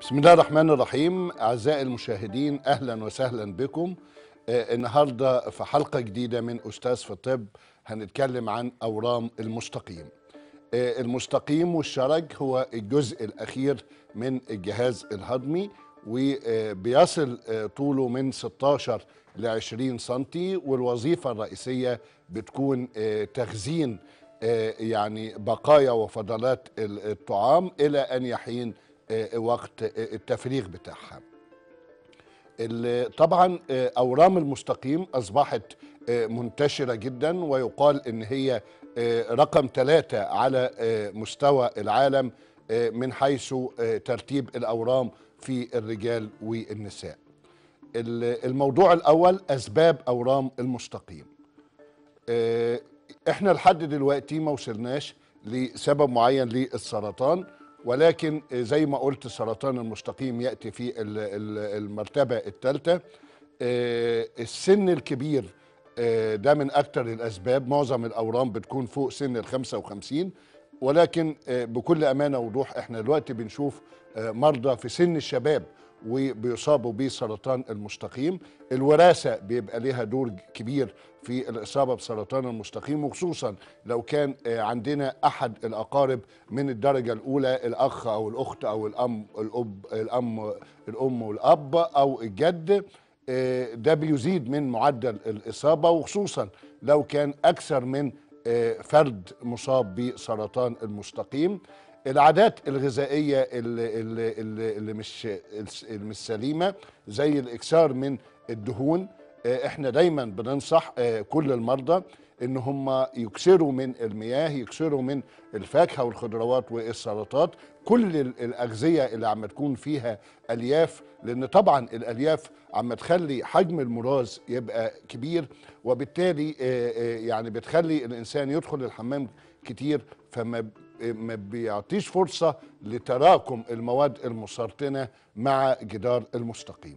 بسم الله الرحمن الرحيم أعزائي المشاهدين أهلا وسهلا بكم آه، النهاردة في حلقة جديدة من أستاذ في الطب هنتكلم عن أورام المستقيم آه، المستقيم والشرج هو الجزء الأخير من الجهاز الهضمي وبيصل آه، طوله من 16 ل 20 سنتي والوظيفة الرئيسية بتكون آه، تخزين آه، يعني بقايا وفضلات ال- الطعام إلى أن يحين آه، وقت آه، التفريغ بتاعها ال- طبعا آه، اورام المستقيم اصبحت آه، منتشره جدا ويقال ان هي آه، رقم ثلاثه على آه، مستوى العالم آه، من حيث آه، ترتيب الاورام في الرجال والنساء. ال- الموضوع الاول اسباب اورام المستقيم. آه، احنا لحد دلوقتي ما وصلناش لسبب معين للسرطان ولكن آه، زي ما قلت السرطان المستقيم ياتي في ال- ال- المرتبه الثالثه السن الكبير آه، ده من اكثر الاسباب معظم الاورام بتكون فوق سن ال 55 ولكن آه، بكل امانه ووضوح احنا دلوقتي بنشوف آه، مرضى في سن الشباب وبيصابوا بسرطان المستقيم الوراثه بيبقى ليها دور كبير في الاصابه بسرطان المستقيم وخصوصا لو كان آه، عندنا احد الاقارب من الدرجه الاولى الاخ او الاخت او الام الاب الام الام والاب او الجد آه، ده بيزيد من معدل الاصابه وخصوصا لو كان اكثر من آه، فرد مصاب بسرطان المستقيم العادات الغذائيه اللي, اللي, اللي اللي مش اللي مش سليمه زي الاكثار من الدهون آه، احنا دايما بننصح آه، كل المرضى ان هم يكسروا من المياه يكسروا من الفاكهه والخضروات والسلطات كل ال- الاغذيه اللي عم تكون فيها الياف لان طبعا الالياف عم تخلي حجم المراز يبقى كبير وبالتالي آه، آه، يعني بتخلي الانسان يدخل الحمام كتير فما ب- ما بيعطيش فرصه لتراكم المواد المسرطنه مع جدار المستقيم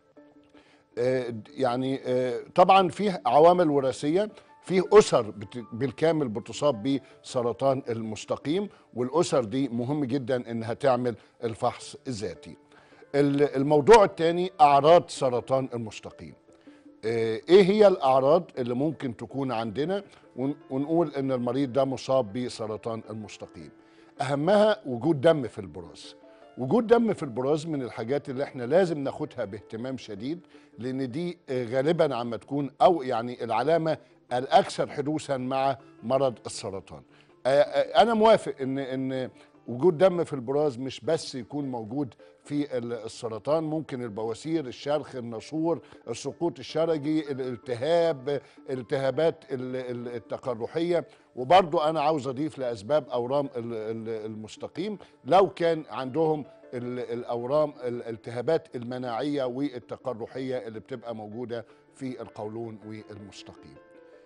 آه، يعني آه، طبعا فيه عوامل وراثيه فيه اسر بت- بالكامل بتصاب بسرطان المستقيم والاسر دي مهم جدا انها تعمل الفحص الذاتي ال- الموضوع الثاني اعراض سرطان المستقيم آه، ايه هي الاعراض اللي ممكن تكون عندنا ون- ونقول ان المريض ده مصاب بسرطان المستقيم اهمها وجود دم في البراز وجود دم في البراز من الحاجات اللي احنا لازم ناخدها باهتمام شديد لان دي آه، غالبا عم تكون او يعني العلامه الاكثر حدوثا مع مرض السرطان آه، آه، انا موافق ان ان وجود دم في البراز مش بس يكون موجود في ال- السرطان ممكن البواسير الشرخ الناسور السقوط الشرجي الالتهاب التهابات ال- ال- التقرحيه وبرضو انا عاوز اضيف لاسباب اورام ال- ال- المستقيم لو كان عندهم ال- الاورام الالتهابات المناعيه والتقرحيه اللي بتبقى موجوده في القولون والمستقيم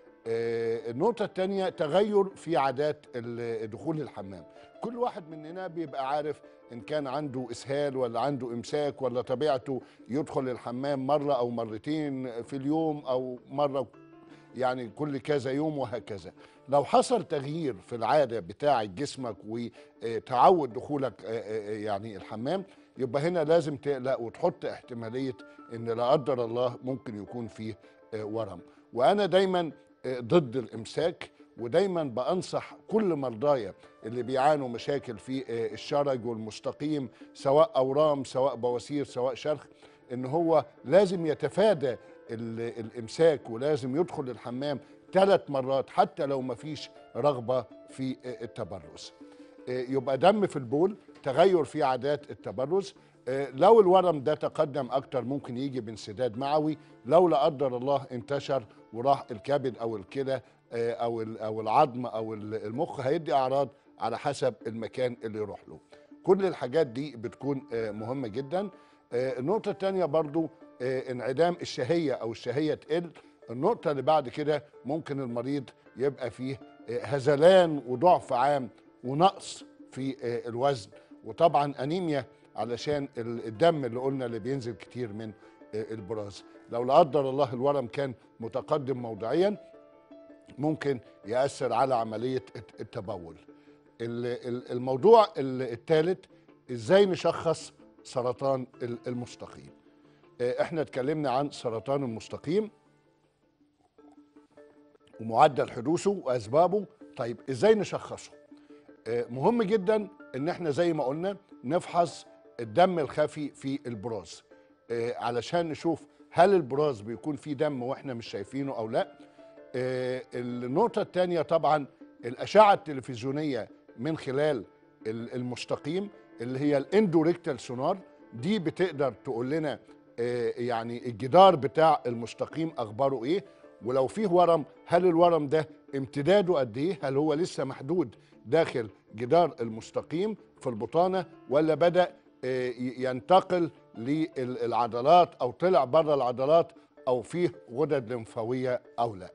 آه، النقطة الثانية تغير في عادات ال- دخول الحمام كل واحد مننا بيبقى عارف إن كان عنده إسهال ولا عنده إمساك ولا طبيعته يدخل الحمام مرة أو مرتين في اليوم أو مرة يعني كل كذا يوم وهكذا لو حصل تغيير في العادة بتاع جسمك وتعود دخولك آه، آه، يعني الحمام يبقى هنا لازم تقلق وتحط احتمالية ان لا قدر الله ممكن يكون فيه آه، ورم وانا دايما آه، ضد الامساك ودايما بانصح كل مرضايا اللي بيعانوا مشاكل في آه، الشرج والمستقيم سواء اورام سواء بواسير سواء شرخ ان هو لازم يتفادى ال- الامساك ولازم يدخل الحمام ثلاث مرات حتى لو ما فيش رغبه في آه، التبرز آه، يبقى دم في البول تغير في عادات التبرز آه، لو الورم ده تقدم اكتر ممكن يجي بانسداد معوي لو لا قدر الله انتشر وراح الكبد او الكلى آه، او ال- او العظم او ال- المخ هيدي اعراض على حسب المكان اللي يروح له كل الحاجات دي بتكون آه، مهمه جدا آه، النقطه الثانيه برضو آه، انعدام الشهيه او الشهيه تقل النقطه اللي بعد كده ممكن المريض يبقى فيه آه، هذلان وضعف عام ونقص في آه، الوزن وطبعا انيميا علشان ال- الدم اللي قلنا اللي بينزل كتير من آه، البراز لو لا قدر الله الورم كان متقدم موضعيا ممكن يأثر على عملية الت- التبول ال- ال- الموضوع الثالث ازاي نشخص سرطان ال- المستقيم آه، احنا اتكلمنا عن سرطان المستقيم ومعدل حدوثه واسبابه طيب ازاي نشخصه آه، مهم جدا ان احنا زي ما قلنا نفحص الدم الخفي في البراز آه، علشان نشوف هل البراز بيكون فيه دم واحنا مش شايفينه او لا آه، النقطة الثانية طبعا الأشعة التلفزيونية من خلال ال- المستقيم اللي هي الاندوريكتال سونار دي بتقدر تقول لنا آه، يعني الجدار بتاع المستقيم أخباره إيه ولو فيه ورم هل الورم ده امتداده قد إيه هل هو لسه محدود داخل جدار المستقيم في البطانة ولا بدأ آه، ي- ينتقل للعضلات أو طلع بره العضلات أو فيه غدد لمفاوية أو لا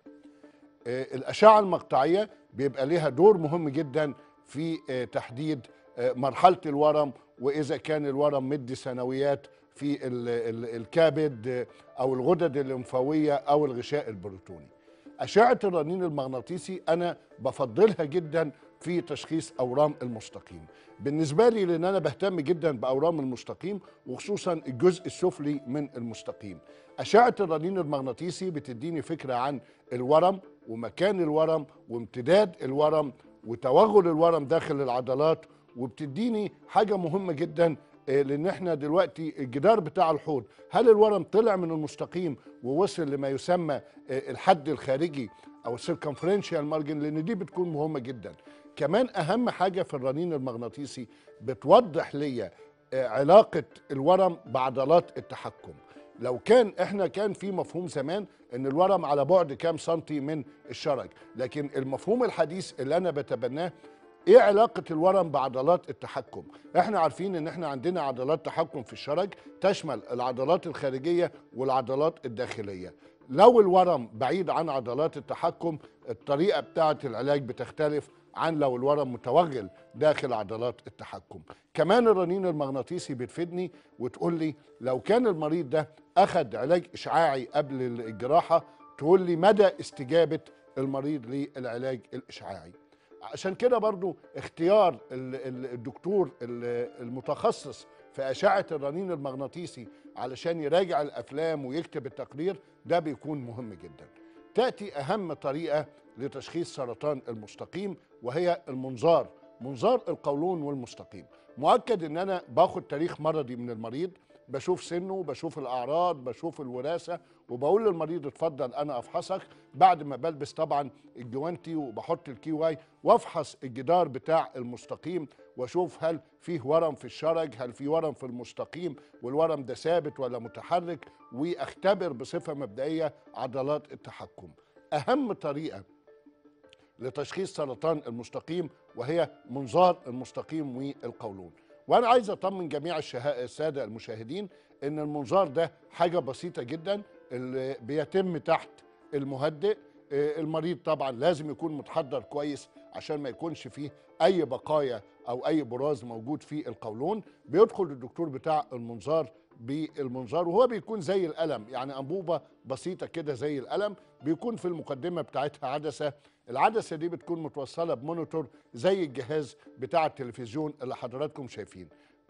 آه، الأشعة المقطعية بيبقى لها دور مهم جدا في آه، تحديد آه، مرحلة الورم وإذا كان الورم مدي ثانويات في ال- ال- الكبد آه، أو الغدد الليمفاوية أو الغشاء البروتوني أشعة الرنين المغناطيسي أنا بفضلها جدا في تشخيص أورام المستقيم بالنسبة لي لأن أنا بهتم جدا بأورام المستقيم وخصوصا الجزء السفلي من المستقيم أشعة الرنين المغناطيسي بتديني فكرة عن الورم ومكان الورم وامتداد الورم وتوغل الورم داخل العضلات وبتديني حاجة مهمة جدا آه، لان احنا دلوقتي الجدار بتاع الحوض هل الورم طلع من المستقيم ووصل لما يسمى آه، الحد الخارجي او السيركمفرنشال مارجن لان دي بتكون مهمه جدا كمان اهم حاجه في الرنين المغناطيسي بتوضح ليا آه، علاقه الورم بعضلات التحكم لو كان احنا كان في مفهوم زمان ان الورم على بعد كام سنتي من الشرج لكن المفهوم الحديث اللي انا بتبناه ايه علاقة الورم بعضلات التحكم؟ احنا عارفين ان احنا عندنا عضلات تحكم في الشرج تشمل العضلات الخارجية والعضلات الداخلية. لو الورم بعيد عن عضلات التحكم الطريقة بتاعة العلاج بتختلف عن لو الورم متوغل داخل عضلات التحكم. كمان الرنين المغناطيسي بتفيدني وتقول لي لو كان المريض ده اخذ علاج اشعاعي قبل الجراحة تقول لي مدى استجابة المريض للعلاج الاشعاعي. عشان كده برضو اختيار ال- ال- الدكتور ال- المتخصص في أشعة الرنين المغناطيسي علشان يراجع الأفلام ويكتب التقرير ده بيكون مهم جدا تأتي أهم طريقة لتشخيص سرطان المستقيم وهي المنظار منظار القولون والمستقيم مؤكد ان انا باخد تاريخ مرضي من المريض بشوف سنه بشوف الاعراض بشوف الوراثه وبقول للمريض اتفضل انا افحصك بعد ما بلبس طبعا الجوانتي وبحط الكي واي وافحص الجدار بتاع المستقيم واشوف هل فيه ورم في الشرج هل في ورم في المستقيم والورم ده ثابت ولا متحرك واختبر بصفه مبدئيه عضلات التحكم اهم طريقه لتشخيص سرطان المستقيم وهي منظار المستقيم والقولون وانا عايز اطمن جميع الشها- الساده المشاهدين ان المنظار ده حاجه بسيطه جدا اللي بيتم تحت المهدئ آه، المريض طبعا لازم يكون متحضر كويس عشان ما يكونش فيه اي بقايا او اي براز موجود في القولون بيدخل الدكتور بتاع المنظار بالمنظار وهو بيكون زي القلم يعني انبوبه بسيطه كده زي القلم بيكون في المقدمه بتاعتها عدسه العدسه دي بتكون متوصله بمونيتور زي الجهاز بتاع التلفزيون اللي حضراتكم شايفين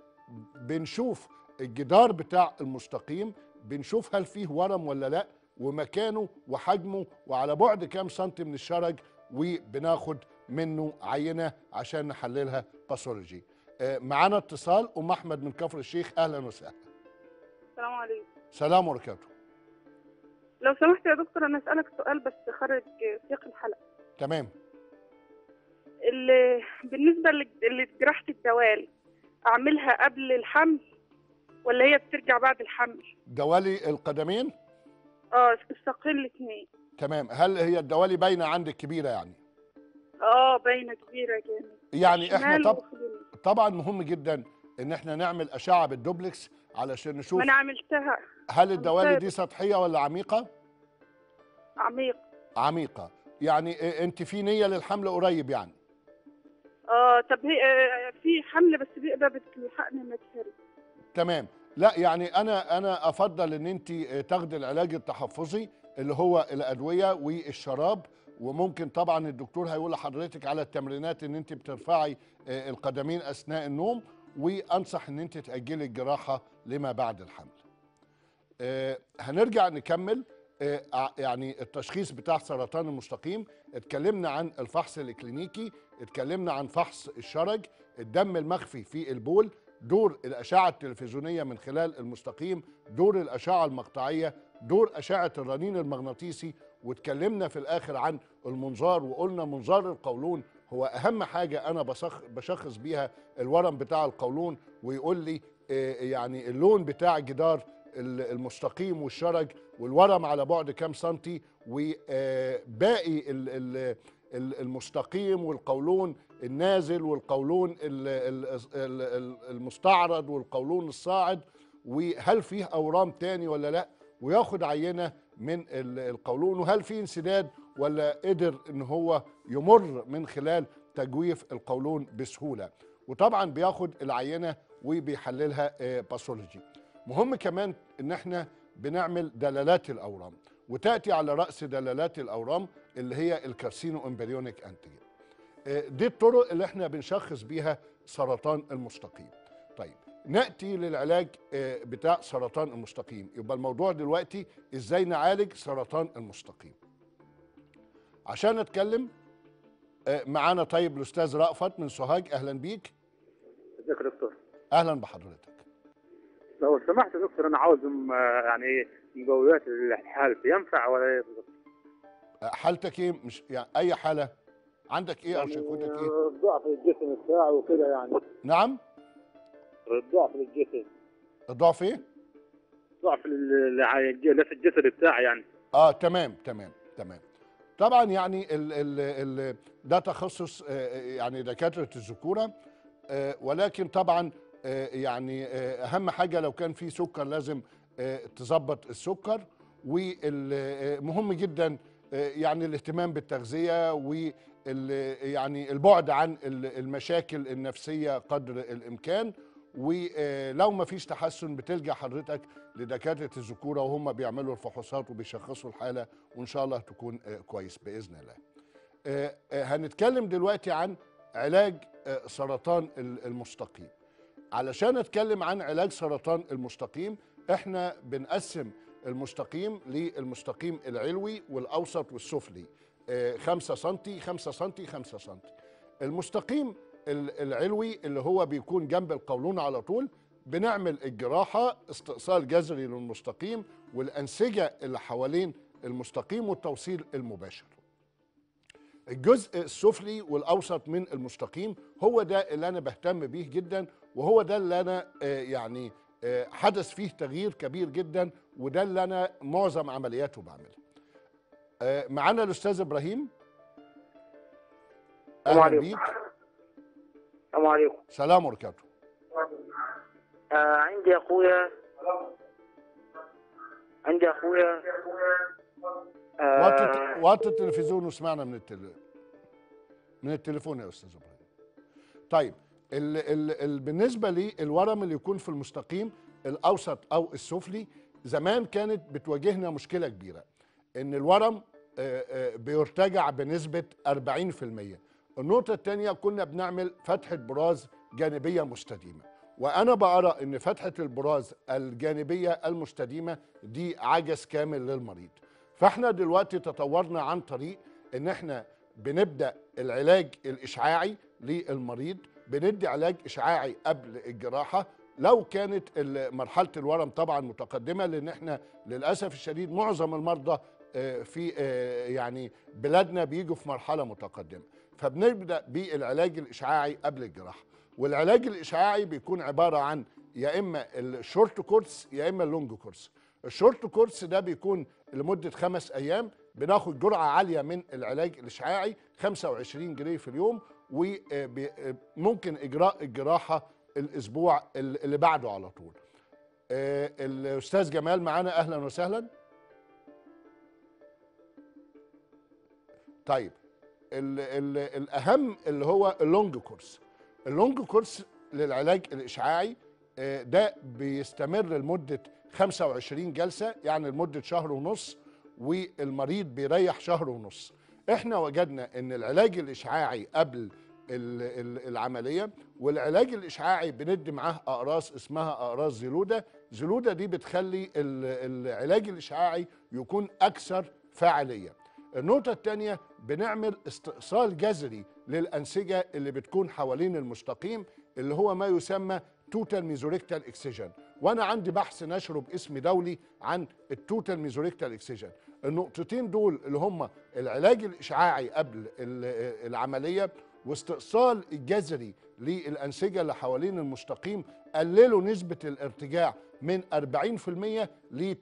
بنشوف الجدار بتاع المستقيم بنشوف هل فيه ورم ولا لا ومكانه وحجمه وعلى بعد كام سنتي من الشرج وبناخد منه عينه عشان نحللها باثولوجي آه، معانا اتصال ام احمد من كفر الشيخ اهلا وسهلا السلام عليكم سلام وبركاته لو سمحت يا دكتور انا اسالك سؤال بس خارج سياق الحلقه تمام اللي بالنسبه لج- لجراحه الدوال اعملها قبل الحمل ولا هي بترجع بعد الحمل دوالي القدمين اه الساقين الاثنين تمام هل هي الدوالي باينه عندك كبيره يعني اه باينه كبيره جامد يعني احنا شمال طب ويمين. طبعا مهم جدا ان احنا نعمل اشعه بالدوبلكس علشان نشوف ما انا عملتها هل الدوالي عملتها دي سطحيه ولا عميقه عميق عميقه يعني إيه- انت في نيه للحمل قريب يعني اه طب هي آه، في حمل بس بيبقى بتلحقني متهري تمام لا يعني انا انا افضل ان انت تاخدي العلاج التحفظي اللي هو الادويه والشراب وممكن طبعا الدكتور هيقول لحضرتك على التمرينات ان انت بترفعي آه، القدمين اثناء النوم وانصح ان انت تاجلي الجراحه لما بعد الحمل آه، هنرجع نكمل آه، ع- يعني التشخيص بتاع سرطان المستقيم اتكلمنا عن الفحص الكلينيكي اتكلمنا عن فحص الشرج الدم المخفي في البول دور الأشعة التلفزيونية من خلال المستقيم دور الأشعة المقطعية دور أشعة الرنين المغناطيسي واتكلمنا في الآخر عن المنظار وقلنا منظار القولون هو أهم حاجة أنا بصخ بشخص بيها الورم بتاع القولون ويقول لي آه، يعني اللون بتاع جدار ال- المستقيم والشرج والورم على بعد كام سنتي وباقي ال- ال- ال- المستقيم والقولون النازل والقولون ال- ال- ال- ال- المستعرض والقولون الصاعد وهل فيه اورام تاني ولا لا وياخد عينه من ال- القولون وهل فيه انسداد ولا قدر ان هو يمر من خلال تجويف القولون بسهوله وطبعا بياخد العينه وبيحللها آه، باثولوجي مهم كمان ان احنا بنعمل دلالات الاورام وتاتي على راس دلالات الاورام اللي هي الكارسينو امبريونيك انتيجين آه، دي الطرق اللي احنا بنشخص بيها سرطان المستقيم طيب ناتي للعلاج آه، بتاع سرطان المستقيم يبقى الموضوع دلوقتي ازاي نعالج سرطان المستقيم عشان اتكلم آه، معانا طيب الاستاذ رأفت من سوهاج اهلا بيك ازيك يا دكتور اهلا بحضرتك لو سمحت يا دكتور انا عاوز م- يعني ايه مقويات لحالتي ينفع ولا ايه بالظبط؟ آه، حالتك ايه مش يعني اي حاله عندك ايه او شكوتك ايه ضعف الجسم بتاعي وكده يعني نعم ضعف للجسم الضعف ايه ضعف لل- لل- اللي في الجسد بتاعي يعني اه تمام تمام تمام طبعا يعني ال ال ال ده تخصص آه، يعني دكاتره الذكوره آه، ولكن طبعا آه، يعني آه، اهم حاجه لو كان في سكر لازم آه، تظبط السكر ومهم جدا آه، يعني الاهتمام بالتغذيه وال يعني البعد عن ال- المشاكل النفسيه قدر الامكان ولو ما فيش تحسن بتلجا حضرتك لدكاتره الذكوره وهم بيعملوا الفحوصات وبيشخصوا الحاله وان شاء الله تكون آه، كويس باذن الله. آه، آه، هنتكلم دلوقتي عن علاج آه، سرطان ال- المستقيم. علشان اتكلم عن علاج سرطان المستقيم احنا بنقسم المستقيم للمستقيم العلوي والاوسط والسفلي 5 سم 5 سم 5 سم المستقيم ال- العلوي اللي هو بيكون جنب القولون على طول بنعمل الجراحه استئصال جذري للمستقيم والانسجه اللي حوالين المستقيم والتوصيل المباشر الجزء السفلي والاوسط من المستقيم هو ده اللي انا بهتم بيه جدا وهو ده اللي انا آه، يعني آه، حدث فيه تغيير كبير جدا وده اللي انا معظم عملياته بعملها آه، معانا الاستاذ ابراهيم السلام اهلا عليكم. بيك السلام عليكم سلام وبركاته آه عندي اخويا عندي اخويا وطي آه وطي التلفزيون واسمعنا من التل... من التليفون يا استاذ ابراهيم طيب ال... ال... ال... بالنسبه للورم اللي يكون في المستقيم الاوسط او السفلي زمان كانت بتواجهنا مشكله كبيره ان الورم آه، آه، بيرتجع بنسبه 40% النقطه الثانيه كنا بنعمل فتحه براز جانبيه مستديمه وانا بقرا ان فتحه البراز الجانبيه المستديمه دي عجز كامل للمريض فاحنا دلوقتي تطورنا عن طريق ان احنا بنبدا العلاج الاشعاعي للمريض بندي علاج اشعاعي قبل الجراحه لو كانت ال- مرحله الورم طبعا متقدمه لان احنا للاسف الشديد معظم المرضى آه، في آه، يعني بلادنا بيجوا في مرحله متقدمه فبنبدا بالعلاج الاشعاعي قبل الجراحه والعلاج الاشعاعي بيكون عباره عن يا اما الشورت كورس يا اما اللونج كورس الشورت كورس ده بيكون لمده خمس ايام بناخد جرعه عاليه من العلاج الاشعاعي 25 جنيه في اليوم وممكن اجراء الجراحه الاسبوع اللي بعده على طول آه، الاستاذ جمال معانا اهلا وسهلا طيب ال ال الاهم اللي هو اللونج كورس اللونج كورس للعلاج الاشعاعي آه، ده بيستمر لمده 25 جلسه يعني لمده شهر ونص والمريض بيريح شهر ونص احنا وجدنا ان العلاج الاشعاعي قبل ال- ال- العمليه والعلاج الاشعاعي بندي معاه اقراص اسمها اقراص زيلودا زيلودا دي بتخلي ال- العلاج الاشعاعي يكون اكثر فاعليه النقطة الثانية بنعمل استئصال جذري للأنسجة اللي بتكون حوالين المستقيم اللي هو ما يسمى توتال ميزوريكتال اكسجن وانا عندي بحث نشره باسم دولي عن التوتال ميزوريكتال اكسجن النقطتين دول اللي هم العلاج الاشعاعي قبل ال- العمليه واستئصال الجذري للانسجه اللي حوالين المستقيم قللوا نسبه الارتجاع من 40% ل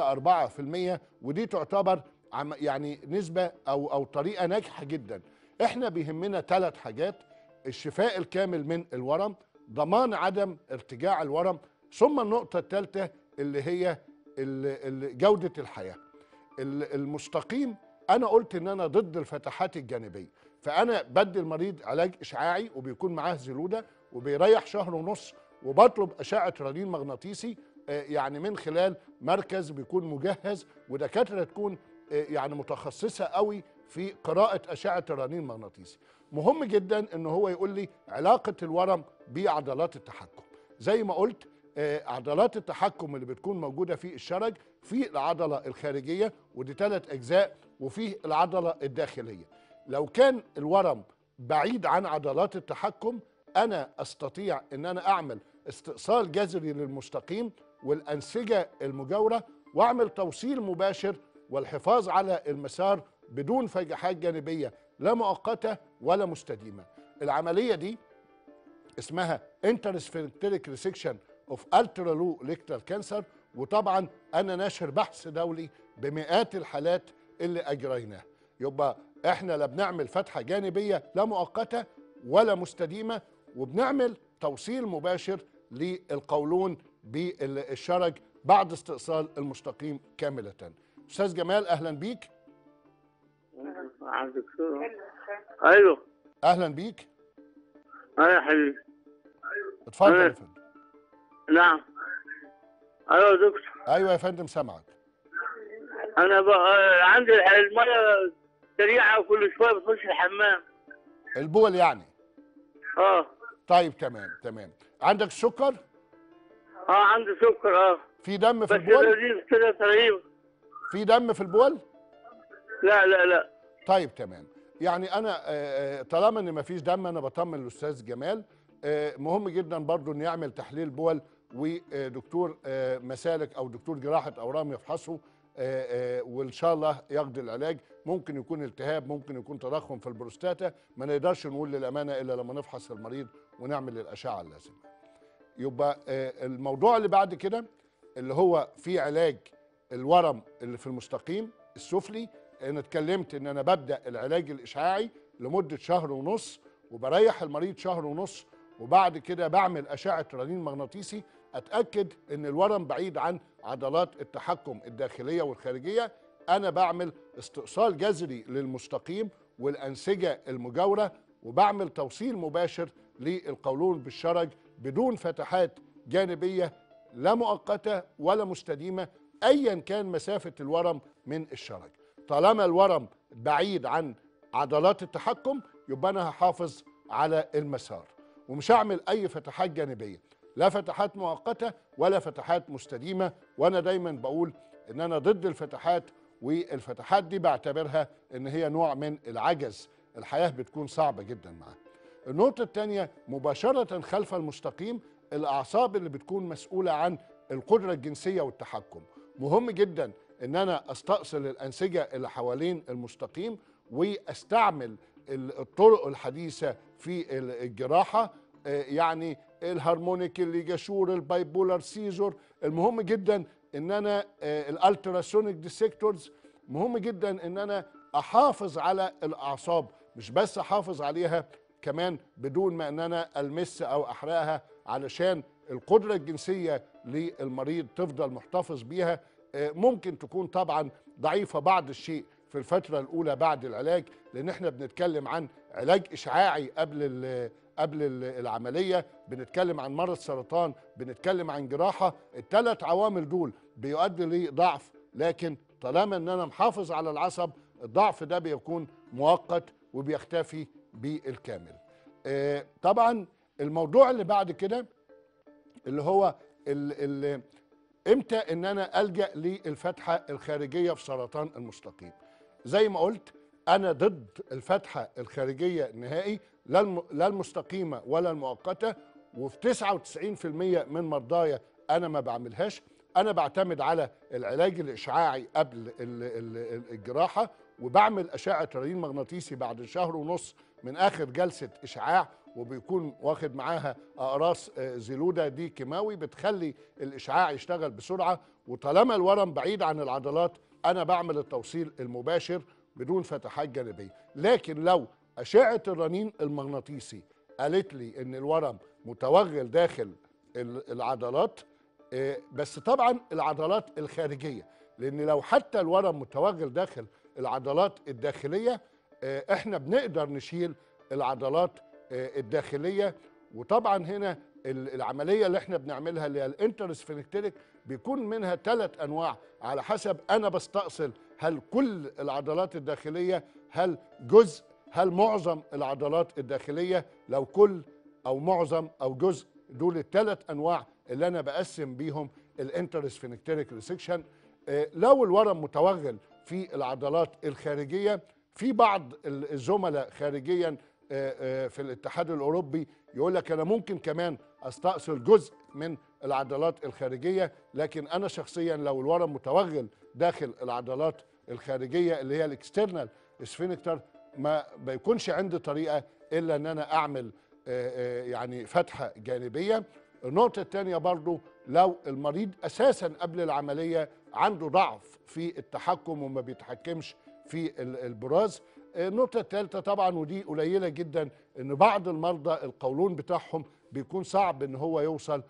3 4% ودي تعتبر عم- يعني نسبه او او طريقه ناجحه جدا احنا بيهمنا ثلاث حاجات الشفاء الكامل من الورم ضمان عدم ارتجاع الورم ثم النقطه الثالثه اللي هي ال- ال- جوده الحياه ال- المستقيم انا قلت ان انا ضد الفتحات الجانبيه فانا بدي المريض علاج اشعاعي وبيكون معاه زلوده وبيريح شهر ونص وبطلب اشعه رنين مغناطيسي آه، يعني من خلال مركز بيكون مجهز ودكاتره تكون آه، يعني متخصصه قوي في قراءه اشعه الرنين المغناطيسي مهم جدا ان هو يقول لي علاقه الورم بعضلات التحكم زي ما قلت آه، عضلات التحكم اللي بتكون موجوده في الشرج في العضله الخارجيه ودي ثلاث اجزاء وفي العضله الداخليه لو كان الورم بعيد عن عضلات التحكم انا استطيع ان انا اعمل استئصال جذري للمستقيم والانسجه المجاوره واعمل توصيل مباشر والحفاظ على المسار بدون فجحات جانبيه لا مؤقته ولا مستديمه العمليه دي اسمها انترسفنكتريك ريسكشن اوف الترالو ليكتال كانسر وطبعا انا ناشر بحث دولي بمئات الحالات اللي اجريناها يبقى احنا لا بنعمل فتحه جانبيه لا مؤقته ولا مستديمه وبنعمل توصيل مباشر للقولون بالشرج بعد استئصال المستقيم كامله استاذ جمال اهلا بيك عندك دكتور ايوه اهلا بيك ايوه يا حبيبي اتفضل يا أهلا. فندم نعم ايوه يا دكتور ايوه يا فندم سامعك انا بقى عندي الميه سريعه وكل شويه بخش الحمام البول يعني اه طيب تمام تمام عندك سكر اه عندي سكر اه في دم في بس البول لذيذ كده تقريبا في دم في البول لا لا لا طيب تمام يعني انا آه، آه، طالما ان مفيش دم انا بطمن الاستاذ جمال آه، مهم جدا برضو انه يعمل تحليل بول ودكتور آه، مسالك او دكتور جراحه اورام يفحصه آه، آه، وان شاء الله يقضي العلاج ممكن يكون التهاب ممكن يكون تضخم في البروستاتا ما نقدرش نقول للامانه الا لما نفحص المريض ونعمل الاشعه اللازمه يبقى آه، الموضوع اللي بعد كده اللي هو في علاج الورم اللي في المستقيم السفلي انا اتكلمت ان انا ببدا العلاج الاشعاعي لمده شهر ونص وبريح المريض شهر ونص وبعد كده بعمل اشعه رنين مغناطيسي اتاكد ان الورم بعيد عن عضلات التحكم الداخليه والخارجيه انا بعمل استئصال جذري للمستقيم والانسجه المجاوره وبعمل توصيل مباشر للقولون بالشرج بدون فتحات جانبيه لا مؤقته ولا مستديمه ايا كان مسافه الورم من الشرج طالما الورم بعيد عن عضلات التحكم يبقى انا هحافظ على المسار ومش هعمل اي فتحات جانبيه لا فتحات مؤقته ولا فتحات مستديمه وانا دايما بقول ان انا ضد الفتحات والفتحات دي بعتبرها ان هي نوع من العجز الحياه بتكون صعبه جدا معاها النقطة الثانية مباشرة خلف المستقيم الأعصاب اللي بتكون مسؤولة عن القدرة الجنسية والتحكم مهم جدا ان انا استأصل الأنسجة اللي حوالين المستقيم واستعمل ال- الطرق الحديثة في ال- الجراحة آه، يعني الهارمونيك الليجاشور البايبولار سيزور المهم جدا ان انا آه، الالتراسونيك ديسكتورز مهم جدا ان انا احافظ على الاعصاب مش بس احافظ عليها كمان بدون ما ان انا المس او احرقها علشان القدره الجنسيه للمريض تفضل محتفظ بيها آه، ممكن تكون طبعا ضعيفه بعض الشيء في الفتره الاولى بعد العلاج لان احنا بنتكلم عن علاج اشعاعي قبل ال قبل ال- العمليه بنتكلم عن مرض سرطان بنتكلم عن جراحه الثلاث عوامل دول بيؤدي لضعف لكن طالما ان انا محافظ على العصب الضعف ده بيكون مؤقت وبيختفي بالكامل آه، طبعا الموضوع اللي بعد كده اللي هو ال ال امتى ان انا الجا للفتحه الخارجيه في سرطان المستقيم زي ما قلت انا ضد الفتحه الخارجيه نهائي لا الم- لا المستقيمه ولا المؤقته وفي 99% من مرضايا انا ما بعملهاش انا بعتمد على العلاج الاشعاعي قبل ال- ال- ال- الجراحه وبعمل اشعه رنين مغناطيسي بعد شهر ونص من اخر جلسه اشعاع وبيكون واخد معاها اقراص آه، زيلودا دي كيماوي بتخلي الاشعاع يشتغل بسرعه وطالما الورم بعيد عن العضلات انا بعمل التوصيل المباشر بدون فتحات جانبيه لكن لو اشعه الرنين المغناطيسي قالت لي ان الورم متوغل داخل ال- العضلات آه، بس طبعا العضلات الخارجيه لان لو حتى الورم متوغل داخل العضلات الداخليه آه، احنا بنقدر نشيل العضلات آه، الداخليه وطبعا هنا ال- العمليه اللي احنا بنعملها اللي هي الانترسفنكتريك بيكون منها ثلاث انواع على حسب انا بستأصل هل كل العضلات الداخليه هل جزء هل معظم العضلات الداخليه لو كل او معظم او جزء دول الثلاث انواع اللي انا بقسم بيهم الانترسفنكتريك ريسكشن لو الورم متوغل في العضلات الخارجيه في بعض ال- الزملاء خارجيا آه، آه، في الاتحاد الاوروبي يقول لك انا ممكن كمان استأصل جزء من العضلات الخارجيه لكن انا شخصيا لو الورم متوغل داخل العضلات الخارجيه اللي هي الاكسترنال سفينكتر ما بيكونش عندي طريقه الا ان انا اعمل آه، آه، يعني فتحه جانبيه النقطه الثانيه برضو لو المريض اساسا قبل العمليه عنده ضعف في التحكم وما بيتحكمش في ال- البراز النقطة الثالثة طبعا ودي قليلة جدا ان بعض المرضى القولون بتاعهم بيكون صعب ان هو يوصل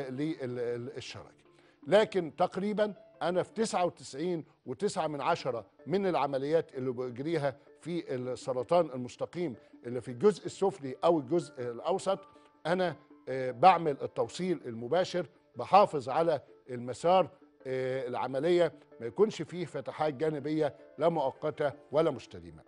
للشرج لكن تقريبا انا في 99 و9 من عشرة من العمليات اللي بجريها في السرطان المستقيم اللي في الجزء السفلي او الجزء الاوسط انا آه، بعمل التوصيل المباشر بحافظ على المسار آه، العمليه ما يكونش فيه فتحات جانبيه لا مؤقته ولا مستديمه.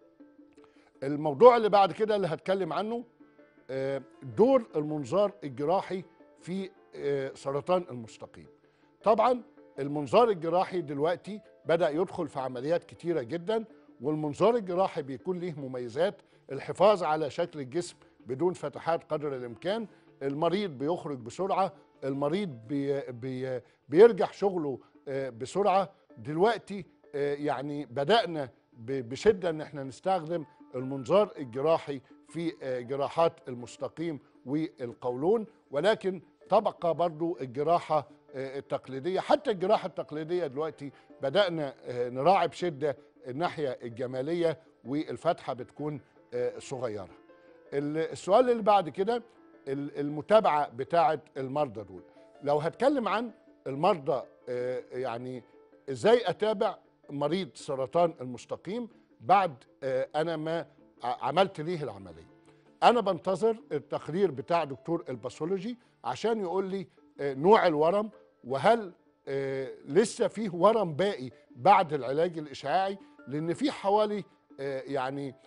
الموضوع اللي بعد كده اللي هتكلم عنه آه، دور المنظار الجراحي في آه، سرطان المستقيم. طبعا المنظار الجراحي دلوقتي بدا يدخل في عمليات كتيره جدا والمنظار الجراحي بيكون ليه مميزات الحفاظ على شكل الجسم بدون فتحات قدر الامكان المريض بيخرج بسرعه المريض بي بي بيرجع شغله آه، بسرعه دلوقتي آه، يعني بدانا ب- بشده ان احنا نستخدم المنظار الجراحي في آه، جراحات المستقيم والقولون ولكن تبقى برضو الجراحه آه، التقليديه حتى الجراحه التقليديه دلوقتي بدانا آه، نراعي بشده الناحيه الجماليه والفتحه بتكون آه، صغيره ال- السؤال اللي بعد كده ال- المتابعه بتاعه المرضى دول لو هتكلم عن المرضى آه، يعني ازاي اتابع مريض سرطان المستقيم بعد آه، انا ما ع- عملت ليه العمليه انا بنتظر التقرير بتاع دكتور الباثولوجي عشان يقول لي آه، نوع الورم وهل آه، لسه فيه ورم باقي بعد العلاج الاشعاعي لان في حوالي آه، يعني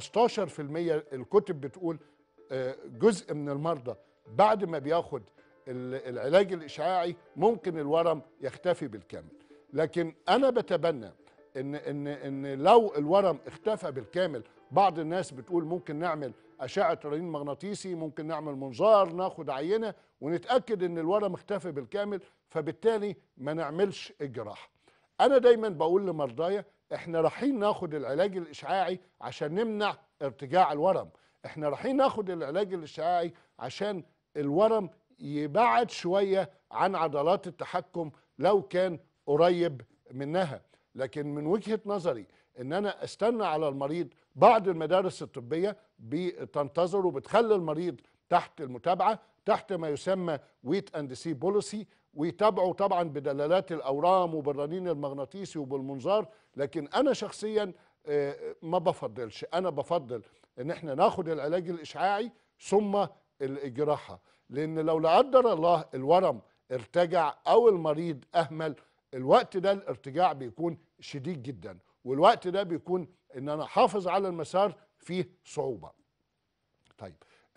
15% الكتب بتقول آه، جزء من المرضى بعد ما بياخد ال- العلاج الاشعاعي ممكن الورم يختفي بالكامل لكن انا بتبنى ان ان ان لو الورم اختفى بالكامل بعض الناس بتقول ممكن نعمل اشعه رنين مغناطيسي ممكن نعمل منظار ناخد عينه ونتاكد ان الورم اختفى بالكامل فبالتالي ما نعملش الجراحه انا دايما بقول لمرضايا احنا رايحين ناخد العلاج الاشعاعي عشان نمنع ارتجاع الورم احنا رايحين ناخد العلاج الاشعاعي عشان الورم يبعد شويه عن عضلات التحكم لو كان قريب منها لكن من وجهه نظري ان انا استنى على المريض بعض المدارس الطبيه بتنتظر وبتخلي المريض تحت المتابعه تحت ما يسمى ويت اند سي بوليسي ويتابعوا طبعا بدلالات الاورام وبالرنين المغناطيسي وبالمنظار لكن انا شخصيا آه، ما بفضلش انا بفضل ان احنا ناخد العلاج الاشعاعي ثم الجراحه لان لو لا قدر الله الورم ارتجع او المريض اهمل الوقت ده الارتجاع بيكون شديد جدا والوقت ده بيكون ان انا حافظ على المسار فيه صعوبه طيب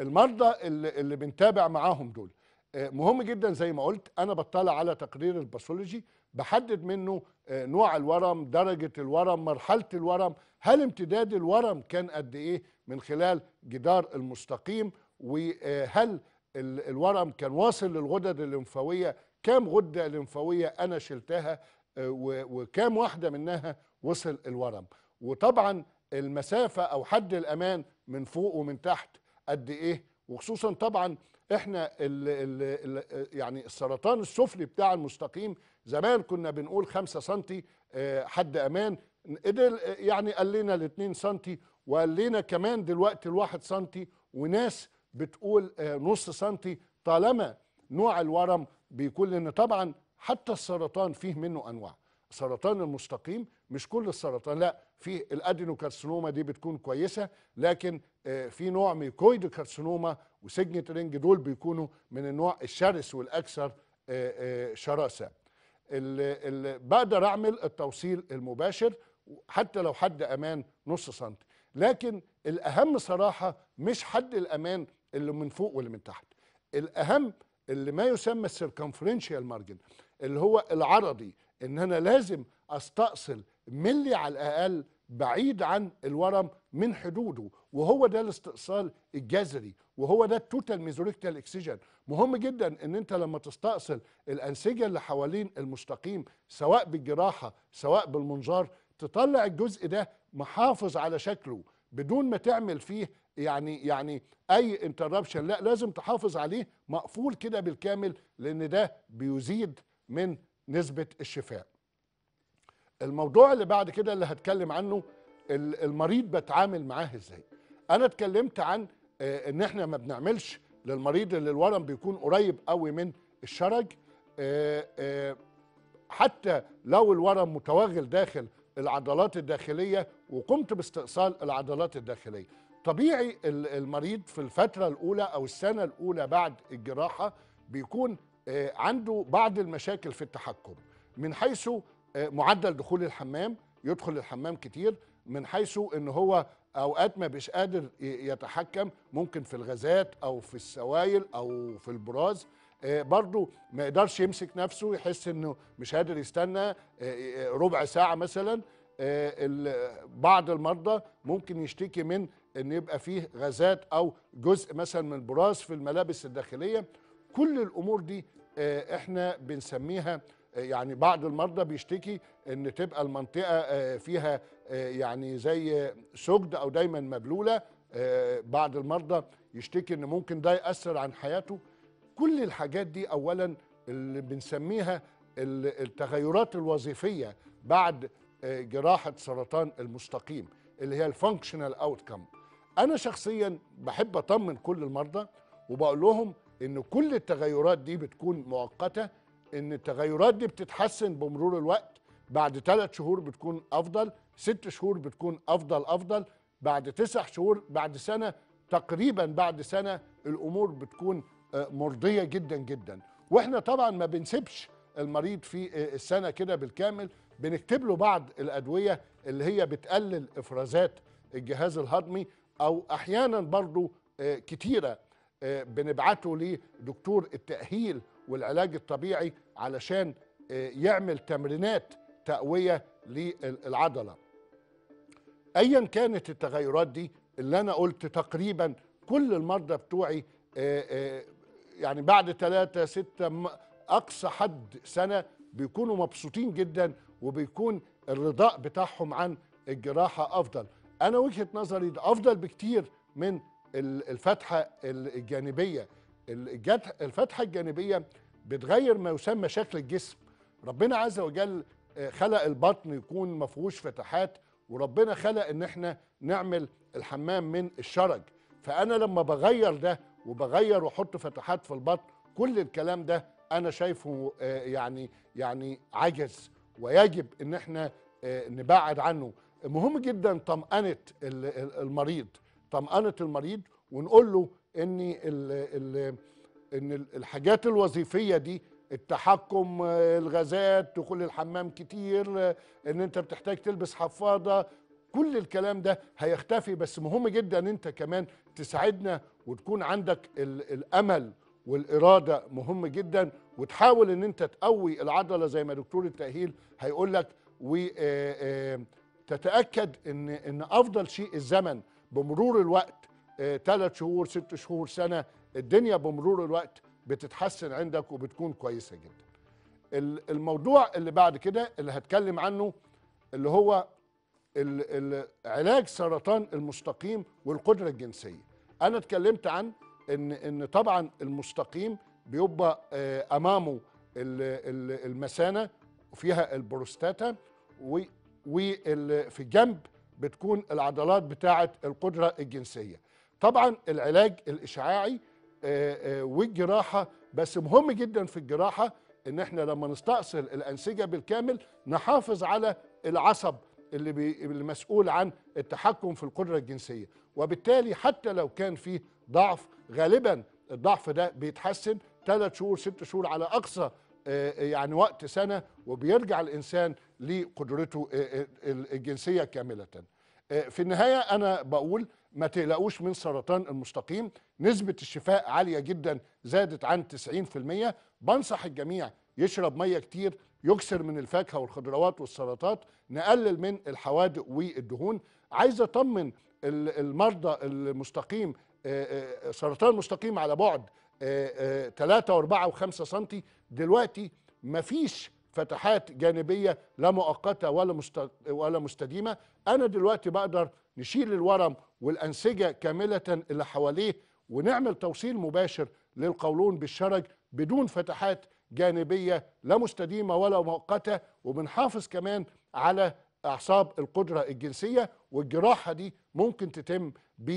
المرضى اللي, اللي بنتابع معاهم دول آه، مهم جدا زي ما قلت انا بطلع على تقرير الباثولوجي بحدد منه آه، نوع الورم درجه الورم مرحله الورم هل امتداد الورم كان قد ايه من خلال جدار المستقيم وهل ال- الورم كان واصل للغدد الليمفاويه كام غده ليمفاويه انا شلتها آه، و- وكام واحده منها وصل الورم وطبعا المسافه او حد الامان من فوق ومن تحت قد ايه وخصوصا طبعا احنا ال ال ال يعني السرطان السفلي بتاع المستقيم زمان كنا بنقول 5 سم حد امان قدر يعني قال لنا ل 2 سم وقال لنا كمان دلوقتي الواحد سم وناس بتقول آه، نص سم طالما نوع الورم بيكون لان طبعا حتى السرطان فيه منه انواع سرطان المستقيم مش كل السرطان لا في الادينوكارسينوما دي بتكون كويسه لكن آه، في نوع ميكويد كارسينوما وسجنة رينج دول بيكونوا من النوع الشرس والاكثر آه، آه، شراسه ال- ال- بقدر اعمل التوصيل المباشر حتى لو حد امان نص سنتي لكن الاهم صراحه مش حد الامان اللي من فوق واللي من تحت الاهم اللي ما يسمى السيركمفرنشال مارجن اللي هو العرضي ان انا لازم استأصل ملي على الاقل بعيد عن الورم من حدوده وهو ده الاستئصال الجذري وهو ده التوتال ميزوريكتال اكسجين مهم جدا ان انت لما تستأصل الانسجه اللي حوالين المستقيم سواء بالجراحه سواء بالمنظار تطلع الجزء ده محافظ على شكله بدون ما تعمل فيه يعني يعني اي انتربشن لا لازم تحافظ عليه مقفول كده بالكامل لان ده بيزيد من نسبه الشفاء الموضوع اللي بعد كده اللي هتكلم عنه ال- المريض بتعامل معاه ازاي انا اتكلمت عن آه، ان احنا ما بنعملش للمريض اللي الورم بيكون قريب قوي من الشرج آه، آه، حتى لو الورم متوغل داخل العضلات الداخليه وقمت باستئصال العضلات الداخليه طبيعي ال- المريض في الفتره الاولى او السنه الاولى بعد الجراحه بيكون آه، عنده بعض المشاكل في التحكم من حيث آه، معدل دخول الحمام يدخل الحمام كتير من حيث ان هو اوقات ما بيش قادر ي- يتحكم ممكن في الغازات او في السوائل او في البراز آه، برضو ما يقدرش يمسك نفسه يحس انه مش قادر يستنى آه، آه، ربع ساعه مثلا آه، ال- بعض المرضى ممكن يشتكي من ان يبقى فيه غازات او جزء مثلا من البراز في الملابس الداخليه كل الامور دي آه، احنا بنسميها آه، يعني بعض المرضى بيشتكي ان تبقى المنطقه آه، فيها آه، يعني زي سجد او دايما مبلوله آه، بعض المرضى يشتكي ان ممكن ده ياثر عن حياته كل الحاجات دي اولا اللي بنسميها ال- التغيرات الوظيفيه بعد آه، جراحه سرطان المستقيم اللي هي الفانكشنال اوتكم انا شخصيا بحب اطمن كل المرضى وبقول لهم ان كل التغيرات دي بتكون مؤقته ان التغيرات دي بتتحسن بمرور الوقت بعد ثلاث شهور بتكون افضل ست شهور بتكون افضل افضل بعد تسع شهور بعد سنه تقريبا بعد سنه الامور بتكون آه، مرضيه جدا جدا واحنا طبعا ما بنسيبش المريض في آه، السنه كده بالكامل بنكتب له بعض الادويه اللي هي بتقلل افرازات الجهاز الهضمي او احيانا برضو آه، كتيره آه، بنبعته لدكتور التاهيل والعلاج الطبيعي علشان آه، يعمل تمرينات تقويه للعضله ايا كانت التغيرات دي اللي انا قلت تقريبا كل المرضى بتوعي آه، آه، يعني بعد ثلاثة ستة م- أقصى حد سنة بيكونوا مبسوطين جدا وبيكون الرضاء بتاعهم عن الجراحة أفضل أنا وجهة نظري ده أفضل بكتير من ال- الفتحة ال- الجانبية الجت- الفتحة الجانبية بتغير ما يسمى شكل الجسم ربنا عز وجل آه، خلق البطن يكون ما فيهوش فتحات وربنا خلق ان احنا نعمل الحمام من الشرج فانا لما بغير ده وبغير واحط فتحات في البطن كل الكلام ده انا شايفه آه، يعني يعني عجز ويجب ان احنا آه، نبعد عنه مهم جدا طمأنة ال- ال- المريض طمأنة المريض ونقول له ان ال ال ان ال- الحاجات الوظيفيه دي التحكم آه، الغازات دخول الحمام كتير آه، ان انت بتحتاج تلبس حفاضه كل الكلام ده هيختفي بس مهم جدا ان انت كمان تساعدنا وتكون عندك ال- الامل والاراده مهم جدا وتحاول ان انت تقوي العضله زي ما دكتور التاهيل هيقول لك وتتاكد ان ان افضل شيء الزمن بمرور الوقت ثلاث شهور ست شهور سنه الدنيا بمرور الوقت بتتحسن عندك وبتكون كويسه جدا ال- الموضوع اللي بعد كده اللي هتكلم عنه اللي هو ال- ال- علاج سرطان المستقيم والقدره الجنسيه انا اتكلمت عن ان ان طبعا المستقيم بيبقى آه، امامه ال- ال- المثانه وفيها البروستاتا وفي الجنب بتكون العضلات بتاعه القدره الجنسيه طبعا العلاج الاشعاعي آه، آه، والجراحه بس مهم جدا في الجراحه ان احنا لما نستأصل الانسجه بالكامل نحافظ على العصب اللي, بي اللي مسؤول عن التحكم في القدره الجنسيه وبالتالي حتى لو كان فيه ضعف غالبا الضعف ده بيتحسن ثلاث شهور ست شهور على اقصى آه، يعني وقت سنه وبيرجع الانسان لقدرته آه، آه، الجنسيه كامله. آه، في النهايه انا بقول ما تقلقوش من سرطان المستقيم نسبه الشفاء عاليه جدا زادت عن 90% بنصح الجميع يشرب ميه كتير يكسر من الفاكهه والخضروات والسلطات نقلل من الحوادق والدهون عايز اطمن ال- المرضى المستقيم آه، آه، سرطان مستقيم على بعد 3 و4 و5 سم دلوقتي مفيش فتحات جانبيه لا مؤقته ولا مست... ولا مستديمه انا دلوقتي بقدر نشيل الورم والانسجه كامله اللي حواليه ونعمل توصيل مباشر للقولون بالشرج بدون فتحات جانبيه لا مستديمه ولا مؤقته وبنحافظ كمان على اعصاب القدره الجنسيه والجراحه دي ممكن تتم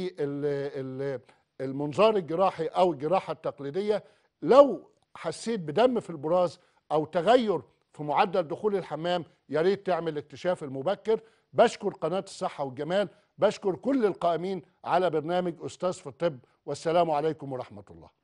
بالمنظار الجراحي او الجراحه التقليديه لو حسيت بدم في البراز او تغير في معدل دخول الحمام يا ريت تعمل الاكتشاف المبكر بشكر قناه الصحه والجمال بشكر كل القائمين على برنامج استاذ في الطب والسلام عليكم ورحمه الله